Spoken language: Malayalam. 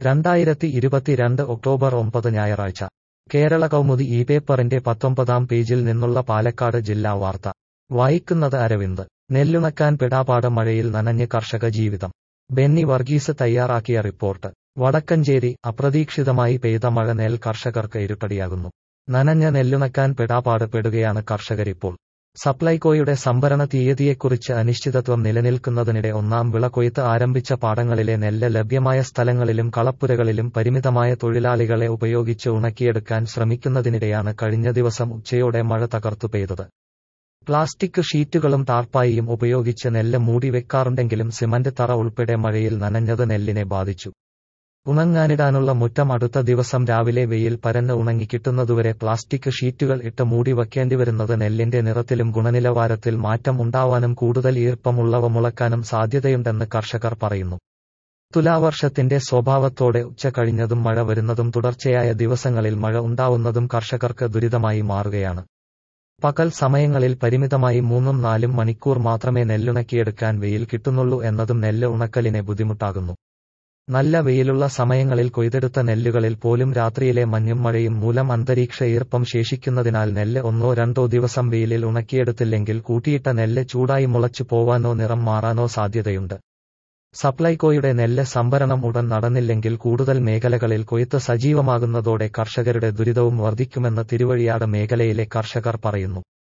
രണ്ടായിരത്തി ഇരുപത്തിരണ്ട് ഒക്ടോബർ ഒമ്പത് ഞായറാഴ്ച കേരള കൗമുദി ഈ പേപ്പറിന്റെ പത്തൊമ്പതാം പേജിൽ നിന്നുള്ള പാലക്കാട് ജില്ലാ വാർത്ത വായിക്കുന്നത് അരവിന്ദ് നെല്ലുണക്കാൻ പെടാപാട് മഴയിൽ നനഞ്ഞ് കർഷക ജീവിതം ബെന്നി വർഗീസ് തയ്യാറാക്കിയ റിപ്പോർട്ട് വടക്കഞ്ചേരി അപ്രതീക്ഷിതമായി പെയ്ത മഴ നെൽ കർഷകർക്ക് ഇരുട്ടടിയാകുന്നു നനഞ്ഞ നെല്ലുണക്കാൻ പെടാപാട് പെടുകയാണ് കർഷകരിപ്പോൾ സപ്ലൈകോയുടെ സംഭരണ തീയതിയെക്കുറിച്ച് അനിശ്ചിതത്വം നിലനിൽക്കുന്നതിനിടെ ഒന്നാം വിള കൊയ്ത്ത് ആരംഭിച്ച പാടങ്ങളിലെ നെല്ല് ലഭ്യമായ സ്ഥലങ്ങളിലും കളപ്പുരകളിലും പരിമിതമായ തൊഴിലാളികളെ ഉപയോഗിച്ച് ഉണക്കിയെടുക്കാൻ ശ്രമിക്കുന്നതിനിടെയാണ് കഴിഞ്ഞ ദിവസം ഉച്ചയോടെ മഴ തകർത്തു പെയ്തത് പ്ലാസ്റ്റിക് ഷീറ്റുകളും ടാർപ്പായിയും ഉപയോഗിച്ച് നെല്ല് മൂടി വെക്കാറുണ്ടെങ്കിലും സിമന്റ് തറ ഉൾപ്പെടെ മഴയിൽ നനഞ്ഞത് നെല്ലിനെ ബാധിച്ചു ഉണങ്ങാനിടാനുള്ള മുറ്റം അടുത്ത ദിവസം രാവിലെ വെയിൽ പരന്ന് ഉണങ്ങിക്കിട്ടുന്നതുവരെ പ്ലാസ്റ്റിക് ഷീറ്റുകൾ ഇട്ട് മൂടി വയ്ക്കേണ്ടിവരുന്നത് നെല്ലിന്റെ നിറത്തിലും ഗുണനിലവാരത്തിൽ മാറ്റം ഉണ്ടാവാനും കൂടുതൽ ഈർപ്പമുള്ളവ മുളക്കാനും സാധ്യതയുണ്ടെന്ന് കർഷകർ പറയുന്നു തുലാവർഷത്തിന്റെ സ്വഭാവത്തോടെ ഉച്ച കഴിഞ്ഞതും മഴ വരുന്നതും തുടർച്ചയായ ദിവസങ്ങളിൽ മഴ ഉണ്ടാവുന്നതും കർഷകർക്ക് ദുരിതമായി മാറുകയാണ് പകൽ സമയങ്ങളിൽ പരിമിതമായി മൂന്നും നാലും മണിക്കൂർ മാത്രമേ നെല്ലുണക്കിയെടുക്കാൻ വെയിൽ കിട്ടുന്നുള്ളൂ എന്നതും നെല്ല് ഉണക്കലിനെ ബുദ്ധിമുട്ടാകുന്നു നല്ല വെയിലുള്ള സമയങ്ങളിൽ കൊയ്തെടുത്ത നെല്ലുകളിൽ പോലും രാത്രിയിലെ മഞ്ഞും മഴയും മൂലം അന്തരീക്ഷ ഈർപ്പം ശേഷിക്കുന്നതിനാൽ നെല്ല് ഒന്നോ രണ്ടോ ദിവസം വെയിലിൽ ഉണക്കിയെടുത്തില്ലെങ്കിൽ കൂട്ടിയിട്ട നെല്ല് ചൂടായി മുളച്ചു പോവാനോ നിറം മാറാനോ സാധ്യതയുണ്ട് സപ്ലൈകോയുടെ നെല്ല് സംഭരണം ഉടൻ നടന്നില്ലെങ്കിൽ കൂടുതൽ മേഖലകളിൽ കൊയ്ത്ത് സജീവമാകുന്നതോടെ കർഷകരുടെ ദുരിതവും വർദ്ധിക്കുമെന്ന് തിരുവഴിയാട് മേഖലയിലെ കർഷകർ പറയുന്നു